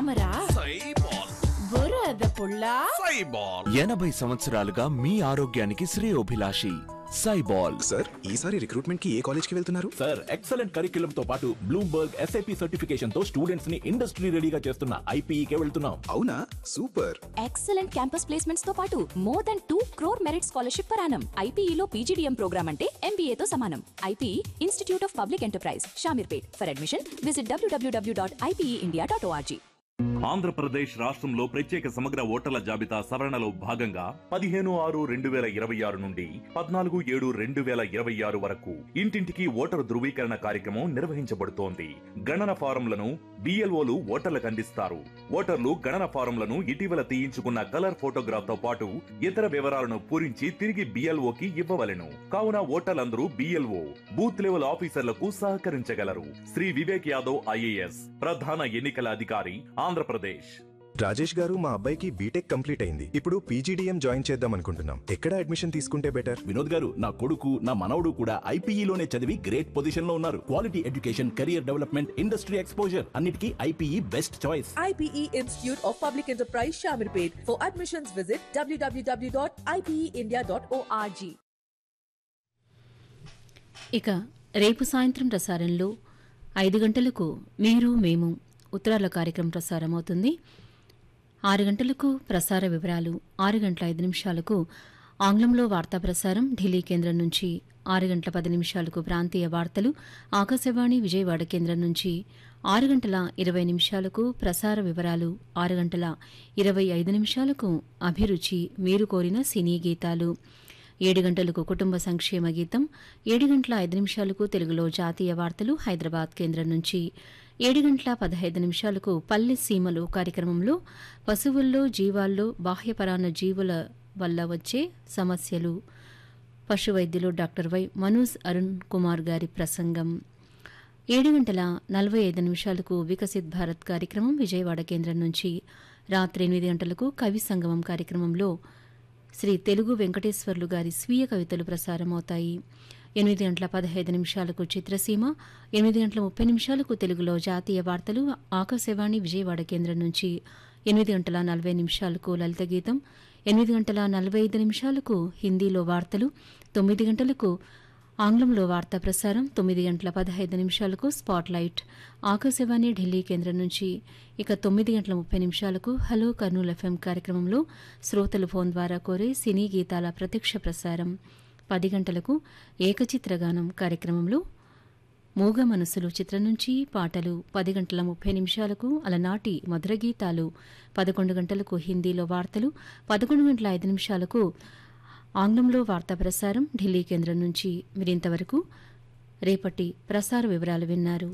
తామర సైబాల్ బురద పుల్ల సైబాల్ ఎనభై సంవత్సరాలుగా మీ ఆరోగ్యానికి శ్రేయోభిలాషి సైబాల్ సార్ ఈసారి రిక్రూట్మెంట్ కి ఏ కాలేజ్ కి వెళ్తున్నారు సార్ ఎక్సలెంట్ కరిక్యులం తో పాటు బ్లూంబర్గ్ ఎస్ఐపి సర్టిఫికేషన్ తో స్టూడెంట్స్ ని ఇండస్ట్రీ రెడీగా చేస్తున్న ఐపీఈకే వెళ్తున్నాం అవునా సూపర్ ఎక్సలెంట్ క్యాంపస్ ప్లేస్మెంట్స్ తో పాటు more than two crore merit scholarship per annum ఐపీఈలో పీజీడీఎం ప్రోగ్రామ్ అంటే MBA తో సమానం IPE Institute of Public Enterprise Shamirpet for admission visit W W W dot IPE dot O R G Andhra Pradesh రాష్ట్రంలో ప్రత్యేక సమగ్ర ఓటర్ల జాబితా సవరణలో భాగంగా పదిహేను ఆరు రెండు వేల ఇరవై ఆరు నుండి పద్నాలుగు ఏడు రెండు వేల ఇరవై ఆరు వరకు ఇంటింటికి ఓటరు ధృవీకరణ కార్యక్రమం నిర్వహించబడుతోంది గణన ఫారంలను బిఎల్ఓలు ఓటర్లకు అందిస్తారు ఓటర్లు గణన ఫారంలను ఇటీవల తీయించుకున్న కలర్ ఫోటోగ్రాఫ్ తో పాటు ఇతర వివరాలను పూరించి తిరిగి బిఎల్ఓకి ఇవ్వవలెను కావున ఓటర్లందరూ బిఎల్ఓ బూత్ లెవెల్ ఆఫీసర్లకు సహకరించగలరు శ్రీ వివేక్ యాదవ్ ఐఏఎస్ ప్రధాన ఎన్నికల అధికారి ఆంధ్రప్రదేశ్ రాజేష్ గారు మా అబ్బాయికి బీటెక్ కంప్లీట్ అయింది ఇప్పుడు పీజీడీఎం జాయిన్ చేద్దాం అనుకుంటున్నాం ఎక్కడ అడ్మిషన్ తీసుకుంటే బెటర్ వినోద్ గారు నా కొడుకు నా మనవడు కూడా ఐపీఈలోనే చదివి గ్రేట్ పొజిషన్ లో ఉన్నారు quality education career development industry exposure అన్నిటికీ IPE best choice IPE Institute of Public Enterprise Shamirpet. For admissions, visit www.ipeindia.org. ఇక రేపు సాయంత్రం ప్రసారంలో ఐదు గంటలకు మీరు మేము ఉత్తరాల కార్యక్రమం ప్రసారమవుతుంది ఆరు గంటలకు ప్రసార వివరాలు ఆరు గంటల ఐదు నిమిషాలకు ఆంగ్లంలో వార్తా ప్రసారం ఢిల్లీ కేంద్రం నుంచి ఆరు గంటల పది నిమిషాలకు ప్రాంతీయ వార్తలు ఆకాశవాణి విజయవాడ కేంద్రం నుంచి ఆరు గంటల ఇరవై నిమిషాలకు ప్రసార వివరాలు ఆరు గంటల ఇరవై ఐదు నిమిషాలకు అభిరుచి మీరు కోరిన సినీ గీతాలు ఏడు గంటలకు కుటుంబ సంక్షేమ గీతం ఏడు గంటల ఐదు నిమిషాలకు తెలుగులో జాతీయ వార్తలు హైదరాబాద్ కేంద్రం నుంచి ఏడు గంటల పదహైదు నిమిషాలకు పల్లె సీమలు కార్యక్రమంలో పశువుల్లో జీవాల్లో బాహ్యపరాన్న జీవుల వల్ల వచ్చే సమస్యలు పశు వైద్యులు డాక్టర్ వై మనోజ్ అరుణ్ కుమార్ గారి ప్రసంగం ఏడు గంటల నలభై ఐదు నిమిషాలకు వికసిత్ భారత్ కార్యక్రమం విజయవాడ కేంద్రం నుంచి రాత్రి ఎనిమిది గంటలకు కవి సంగమం కార్యక్రమంలో శ్రీ తెలుగు వెంకటేశ్వర్లు గారి స్వీయ కవితలు ప్రసారమవుతాయి ఎనిమిది గంటల పదహైదు నిమిషాలకు చిత్రసీమ ఎనిమిది గంటల ముప్పై నిమిషాలకు తెలుగులో జాతీయ వార్తలు ఆకాశవాణి విజయవాడ కేంద్రం నుంచి ఎనిమిది గంటల నలభై నిమిషాలకు లలిత గీతం ఎనిమిది గంటల నలభై ఐదు నిమిషాలకు హిందీలో వార్తలు తొమ్మిది గంటలకు ఆంగ్లంలో వార్తా ప్రసారం తొమ్మిది గంటల పదహైదు నిమిషాలకు స్పాట్ లైట్ ఆకాశవాణి ఢిల్లీ కేంద్రం నుంచి ఇక తొమ్మిది గంటల ముప్పై నిమిషాలకు హలో కర్నూలు ఎఫ్ఎం కార్యక్రమంలో శ్రోతలు ఫోన్ ద్వారా కోరే సినీ గీతాల ప్రత్యక్ష ప్రసారం పది గంటలకు ఏకచిత్రగానం కార్యక్రమంలో మూగ మనసులు చిత్రం నుంచి పాటలు పది గంటల ముప్పై నిమిషాలకు అలనాటి మధుర గీతాలు పదకొండు గంటలకు హిందీలో వార్తలు పదకొండు గంటల ఐదు నిమిషాలకు ఆంగ్లంలో వార్తా ప్రసారం ఢిల్లీ కేంద్రం నుంచి మీరింతవరకు రేపటి ప్రసార వివరాలు విన్నారు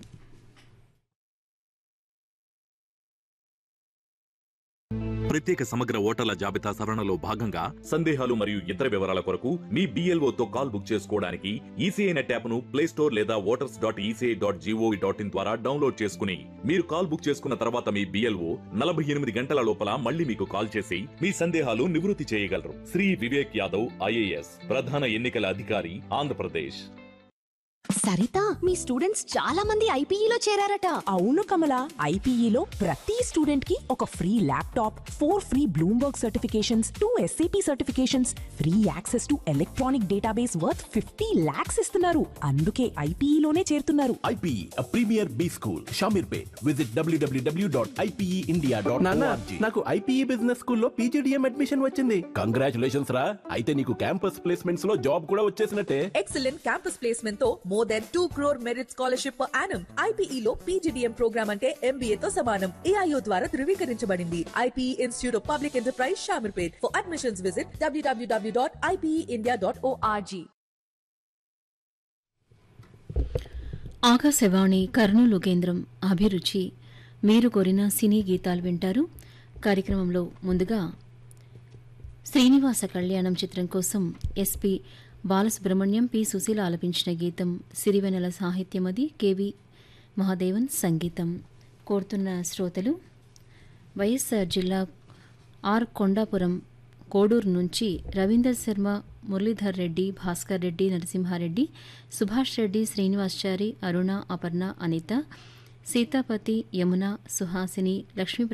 ప్రత్యేక సమగ్ర ఓటర్ల జాబితా సవరణలో భాగంగా సందేహాలు మరియు ఇతర వివరాల కొరకు మీ BLO తో కాల్ బుక్ చేసుకోవడానికి ఈసీఐ నెట్ యాప్ ను ప్లే స్టోర్ లేదా voters dot ECI dot G O V dot in ద్వారా డౌన్లోడ్ చేసుకుని మీరు కాల్ బుక్ చేసుకున్న తర్వాత మీ బిఎల్ఓ నలభై ఎనిమిది గంటల లోపల మళ్ళీ మీకు కాల్ చేసి మీ సందేహాలు నివృత్తి చేయగలరు శ్రీ వివేక్ యాదవ్ ఐఏఎస్ ప్రధాన ఎన్నికల అధికారి ఆంధ్రప్రదేశ్ సరిత మీ స్టూడెంట్స్ చాలా మంది ఐపీఈలో చేరారట అవును కమల ఐపీఈలో ప్రతి స్టూడెంట్ కి ఒక free laptop four free Bloomberg certifications two SAP certifications free access to electronic database worth fifty lakhs ఇస్తున్నారు అందుకే ఐపీఈలోనే చేరుతున్నారు IPE premier B school Shamirpet visit W W W dot IPE India dot నాకు ఐపీఈ బిజినెస్ స్కూల్లో పీజీడీఎం అడ్మిషన్ వచ్చింది congratulations రా అయితే నీకు క్యాంపస్ ప్లేస్మెంట్స్ లో జాబ్ కూడా వచ్చేసినట్టే ఎక్సలెంట్ క్యాంపస్ ప్లేస్మెంట్ తో more than two crore merit scholarship per annum ఐపీఈలో పీజీడీఎం ప్రోగ్రామ్ అంటే ఎంబీఏ తో సమానం ఏఐఓ ద్వారా ధృవీకరించబడింది IPE Institute of Public Enterprise Shamirpet for admissions visit W W W dot IPE dot O R G Akashvani Kurnool కేంద్రం అభిరుచి మీరు కోరిన సినీ గీతాలు వింటారు కార్యక్రమంలో ముందుగా శ్రీనివాస కళ్యాణం చిత్రం కోసం ఎస్పి బాలసుబ్రహ్మణ్యం పి సుశీల ఆలపించిన గీతం సిరివెనెల సాహిత్యం అది కెవి మహాదేవన్ సంగీతం కోరుతున్న శ్రోతలు వైఎస్ఆర్ జిల్లా ఆర్ కొండాపురం కోడూరు నుంచి రవీందర్ శర్మ మురళీధర్ రెడ్డి భాస్కర్ రెడ్డి నరసింహారెడ్డి సుభాష్ రెడ్డి శ్రీనివాసాచారి అరుణ అపర్ణ అనిత సీతాపతి యమున సుహాసిని లక్ష్మీ